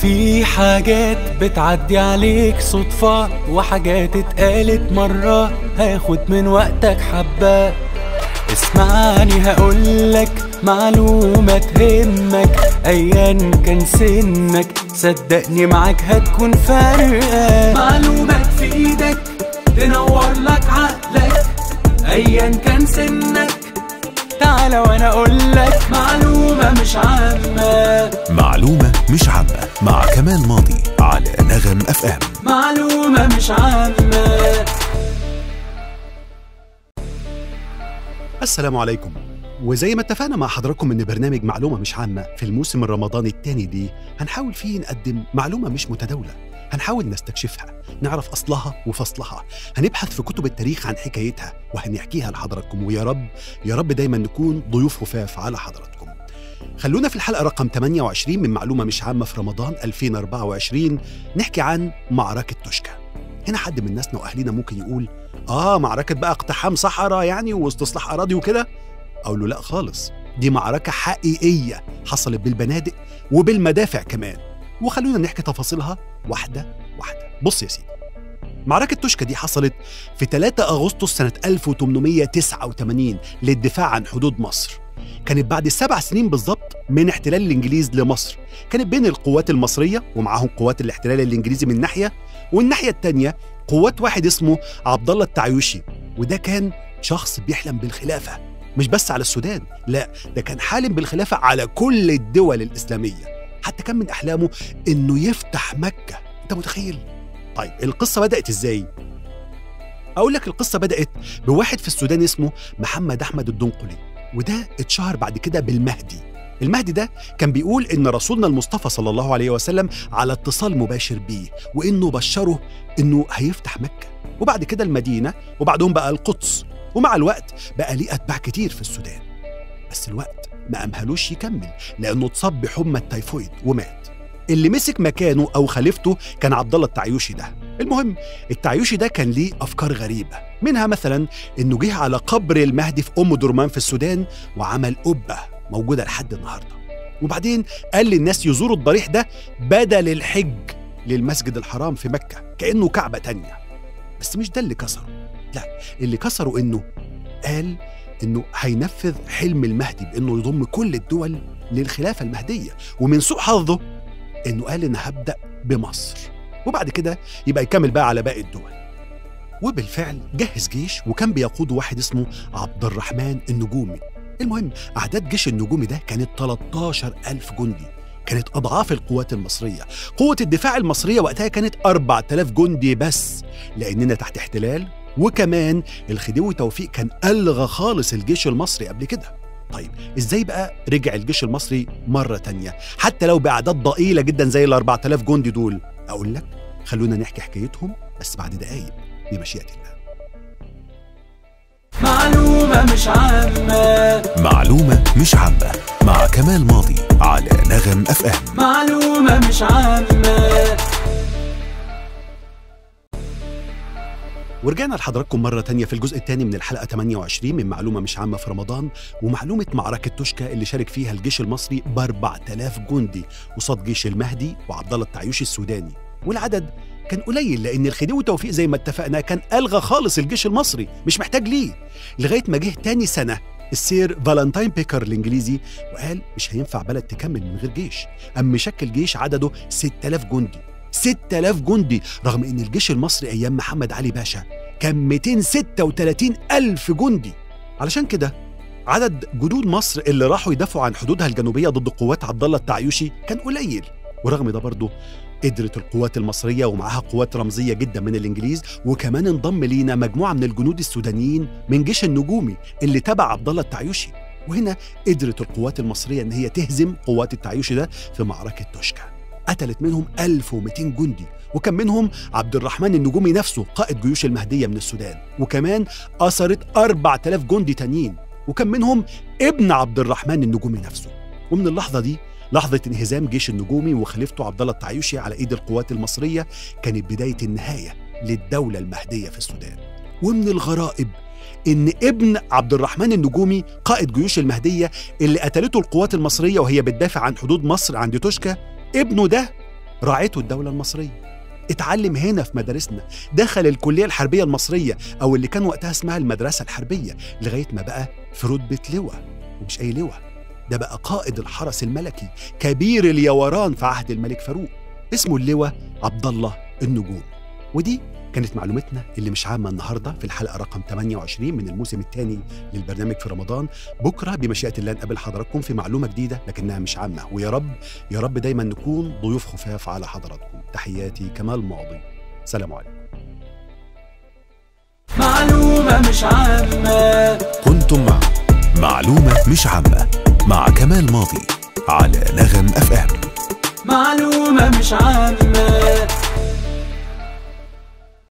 في حاجات بتعدي عليك صدفة وحاجات اتقالت مرة هاخد من وقتك حبة اسمعني هقولك معلومة تهمك ايا كان سنك صدقني معاك هتكون فارقة معلومة تفيدك تنور لك عقلك ايا كان سنك تعالى وانا اقولك معلومة مش عامة معلومة مش عامة مع كمال ماضي على نغم اف ام معلومة مش عامة السلام عليكم وزي ما اتفقنا مع حضراتكم ان برنامج معلومه مش عامه في الموسم الرمضاني الثاني ليه هنحاول فيه نقدم معلومه مش متداوله هنحاول نستكشفها نعرف اصلها وفصلها هنبحث في كتب التاريخ عن حكايتها وهنحكيها لحضراتكم ويا رب يا رب دايما نكون ضيوف خفاف على حضراتكم خلونا في الحلقه رقم 28 من معلومه مش عامه في رمضان 2024 نحكي عن معركه توشكا هنا حد من ناسنا واهالينا ممكن يقول اه معركه بقى اقتحام صحراء يعني واستصلاح اراضي وكده اقول له لا خالص دي معركه حقيقيه حصلت بالبنادق وبالمدافع كمان وخلونا نحكي تفاصيلها واحده واحده بص يا سيدي معركة توشكا دي حصلت في 3 أغسطس سنة 1889 للدفاع عن حدود مصر كانت بعد سبع سنين بالظبط من احتلال الإنجليز لمصر كانت بين القوات المصرية ومعاهم قوات الاحتلال الإنجليزي من ناحية والناحية التانية قوات واحد اسمه عبد الله التعيوشي وده كان شخص بيحلم بالخلافة مش بس على السودان لا ده كان حالم بالخلافة على كل الدول الإسلامية حتى كان من أحلامه إنه يفتح مكة أنت متخيل؟ طيب القصة بدأت إزاي؟ أقول لك القصة بدأت بواحد في السودان اسمه محمد أحمد الدنقلي وده اتشهر بعد كده بالمهدي المهدي ده كان بيقول إن رسولنا المصطفى صلى الله عليه وسلم على اتصال مباشر بيه وإنه بشره إنه هيفتح مكة وبعد كده المدينة وبعدهم بقى القدس ومع الوقت بقى ليه أتباع كتير في السودان بس الوقت ما أمهلوش يكمل لأنه اتصاب بحمى التيفويد ومات اللي مسك مكانه أو خليفته كان عبد الله التعيوشي ده المهم التعيوشي ده كان ليه أفكار غريبة منها مثلا إنه جه على قبر المهدي في أم درمان في السودان وعمل قبة موجودة لحد النهاردة وبعدين قال للناس يزوروا الضريح ده بدل الحج للمسجد الحرام في مكة كأنه كعبة تانية بس مش ده اللي كسره لا اللي كسره إنه قال انه هينفذ حلم المهدي بانه يضم كل الدول للخلافه المهديه ومن سوء حظه انه قال ان هبدا بمصر وبعد كده يبقى يكمل بقى على باقي الدول وبالفعل جهز جيش وكان بيقوده واحد اسمه عبد الرحمن النجومي المهم أعداد جيش النجومي ده كانت 13 ألف جندي كانت أضعاف القوات المصرية قوة الدفاع المصرية وقتها كانت 4000 جندي بس لأننا تحت احتلال وكمان الخديوي توفيق كان ألغى خالص الجيش المصري قبل كده طيب ازاي بقى رجع الجيش المصري مرة تانية حتى لو بأعداد ضئيلة جدا زي ال 4000 جندي دول أقول لك خلونا نحكي حكايتهم بس بعد دقايق بمشيئة الله معلومة مش عامة معلومة مش عامة مع كمال ماضي على نغم اف ام معلومة مش عامة ورجعنا لحضراتكم مرة تانية في الجزء الثاني من الحلقة 28 من معلومة مش عامة في رمضان ومعلومة معركة توشكا اللي شارك فيها الجيش المصري ب 4000 جندي قصاد جيش المهدي وعبد الله التعيوشي السوداني والعدد كان قليل لان الخديوي توفيق زي ما اتفقنا كان الغى خالص الجيش المصري مش محتاج ليه لغايه ما جه تاني سنه السير فالنتاين بيكر الانجليزي وقال مش هينفع بلد تكمل من غير جيش اما شكل جيش عدده 6000 جندي 6000 جندي رغم ان الجيش المصري ايام محمد علي باشا كان 236 ألف جندي علشان كده عدد جنود مصر اللي راحوا يدافعوا عن حدودها الجنوبية ضد قوات عبد الله التعيوشي كان قليل ورغم ده برضه قدرت القوات المصرية ومعاها قوات رمزية جدا من الإنجليز وكمان انضم لينا مجموعة من الجنود السودانيين من جيش النجومي اللي تبع عبد الله التعيوشي وهنا قدرت القوات المصرية إن هي تهزم قوات التعيوشي ده في معركة توشكا قتلت منهم 1200 جندي وكان منهم عبد الرحمن النجومي نفسه قائد جيوش المهدية من السودان وكمان أسرت 4000 جندي تانيين وكان منهم ابن عبد الرحمن النجومي نفسه ومن اللحظة دي لحظة انهزام جيش النجومي وخليفته عبد الله التعيوشي على ايد القوات المصرية كانت بداية النهاية للدولة المهدية في السودان ومن الغرائب ان ابن عبد الرحمن النجومي قائد جيوش المهدية اللي قتلته القوات المصرية وهي بتدافع عن حدود مصر عند توشكا ابنه ده راعته الدولة المصرية اتعلم هنا في مدارسنا دخل الكلية الحربية المصرية أو اللي كان وقتها اسمها المدرسة الحربية لغاية ما بقى في رتبة لواء ومش أي لواء ده بقى قائد الحرس الملكي كبير اليوران في عهد الملك فاروق اسمه اللواء عبد الله النجوم ودي كانت معلومتنا اللي مش عامة النهاردة في الحلقة رقم 28 من الموسم الثاني للبرنامج في رمضان بكرة بمشيئة الله نقابل حضراتكم في معلومة جديدة لكنها مش عامة ويا رب يا رب دايما نكون ضيوف خفاف على حضراتكم تحياتي كمال ماضي سلام عليكم معلومة مش عامة كنتم مع معلومة مش عامة مع كمال ماضي على نغم اف ام معلومة مش عامة